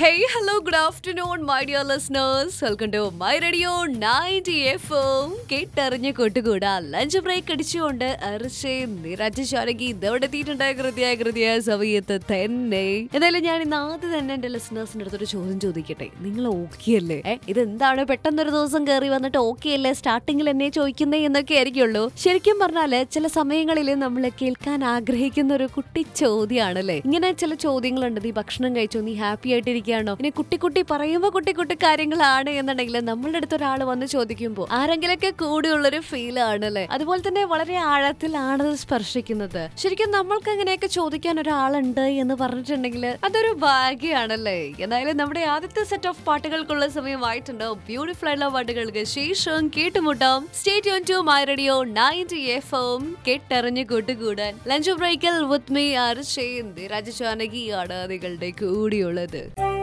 Hey, hello, good afternoon, my dear listeners. Welcome to my radio 90 FM. കേട്ടറിഞ്ഞ് കൊട്ടുകൂടാ lunch break അടിച്ചുകൊണ്ട് അർഷേ നിരജ് ശാരകി ഇതവിടെ എത്തിയിട്ടുണ്ടായ കൃത്യമായ കൃത്യമായ സമയത്ത് തന്നെ എന്തായാലും ഞാൻ ഇന്ന് ആദ്യം തന്നെ എന്റെ ലിസണേഴ്സിന്റെ അടുത്തൊരു ചോദ്യം ചോദിക്കട്ടെ നിങ്ങൾ ഓക്കെ അല്ലേ ഏ ഇതെന്താണ് പെട്ടെന്നൊരു ദിവസം കയറി വന്നിട്ട് ഓക്കെ അല്ലേ സ്റ്റാർട്ടിങ്ങിൽ എന്നെ ചോദിക്കുന്നേ എന്നൊക്കെ ആയിരിക്കുള്ളൂ ശരിക്കും പറഞ്ഞാല് ചില സമയങ്ങളിൽ നമ്മൾ കേൾക്കാൻ ആഗ്രഹിക്കുന്ന ഒരു കുട്ടി ചോദ്യമാണല്ലേ ഇങ്ങനെ ചില ചോദ്യങ്ങളുണ്ട് നീ ഭക്ഷണം കഴിച്ചോ നീ ഹാപ്പി ആയിട്ടിരിക്കുകയാണോ ഇനി കുട്ടി കുട്ടി പറയുമ്പോ കുട്ടി കുട്ടി കാര്യങ്ങളാണ് എന്നുണ്ടെങ്കിൽ നമ്മളുടെ അടുത്ത് ഒരാൾ വന്ന് ചോദിക്കുമ്പോൾ ആരെങ്കിലൊക്കെ കൂടിയുള്ളൊരു ഫീൽ ആണല്ലേ അതുപോലെ തന്നെ വളരെ ആഴത്തിലാണ് അത് സ്പർശിക്കുന്നത് ശരിക്കും നമ്മൾക്ക് അങ്ങനെയൊക്കെ ചോദിക്കാൻ ഒരാളുണ്ട് എന്ന് പറഞ്ഞിട്ടുണ്ടെങ്കിൽ അതൊരു ഭാഗ്യമാണല്ലേ എന്തായാലും നമ്മുടെ ആദ്യത്തെ സെറ്റ് ഓഫ് പാട്ടുകൾക്കുള്ള സമയമായിട്ടുണ്ട് ബ്യൂട്ടിഫുൾ ആയിട്ടുള്ള പാട്ടുകൾക്ക് ശേഷം കേട്ടുമുട്ടാം സ്റ്റേറ്റ് ഓൺ to my radio ninety F M കേട്ടറിഞ്ഞ് കൂട്ടുകൂടാൻ ലഞ്ച് ബ്രേക്കിൽ വിത്ത് മീ ആർ രാജചാനകിയാണ് നിങ്ങളുടെ കൂടിയുള്ളത്